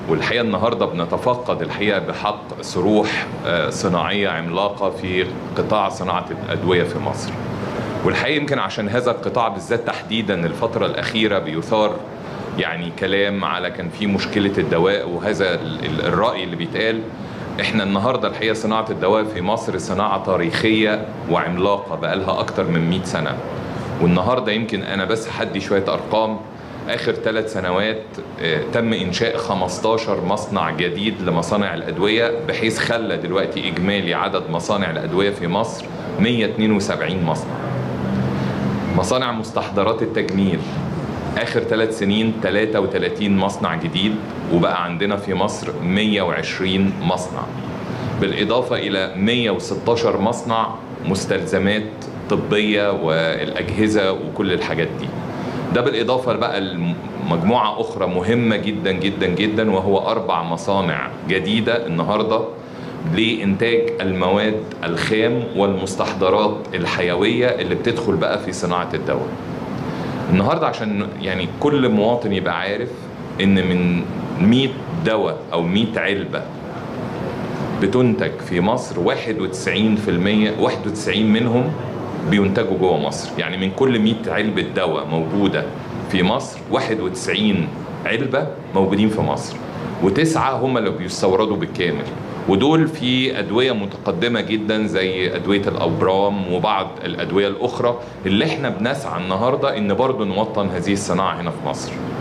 والحقيقه النهارده بنتفقد الحقيقه بحق صروح آه، صناعيه عملاقه في قطاع صناعه الادويه في مصر. والحقيقه يمكن عشان هذا القطاع بالذات تحديدا الفتره الاخيره بيثار يعني كلام على كان في مشكله الدواء وهذا ال- ال- الراي اللي بيتقال احنا النهارده الحقيقه صناعه الدواء في مصر صناعه تاريخيه وعملاقه بقالها اكتر من 100 سنه. والنهارده يمكن انا بس هدي شويه ارقام اخر ثلاث سنوات آه، تم انشاء 15 مصنع جديد لمصانع الادويه بحيث خلى دلوقتي اجمالي عدد مصانع الادويه في مصر 172 مصنع. مصانع مستحضرات التجميل اخر ثلاث سنين 33 مصنع جديد وبقى عندنا في مصر 120 مصنع بالاضافه الى 116 مصنع مستلزمات طبيه والاجهزه وكل الحاجات دي ده بالاضافه بقى لمجموعه اخرى مهمه جدا جدا جدا وهو اربع مصانع جديده النهارده لإنتاج المواد الخام والمستحضرات الحيوية اللي بتدخل بقى في صناعة الدواء النهاردة عشان يعني كل مواطن يبقى عارف إن من 100 دواء أو 100 علبة بتنتج في مصر 91% 91 منهم بينتجوا جوه مصر يعني من كل 100 علبة دواء موجودة في مصر 91 علبة موجودين في مصر وتسعة هم اللي بيستوردوا بالكامل ودول في أدوية متقدمة جدا زي أدوية الأبرام وبعض الأدوية الأخرى اللي احنا بنسعى النهاردة إن برضو نوطن هذه الصناعة هنا في مصر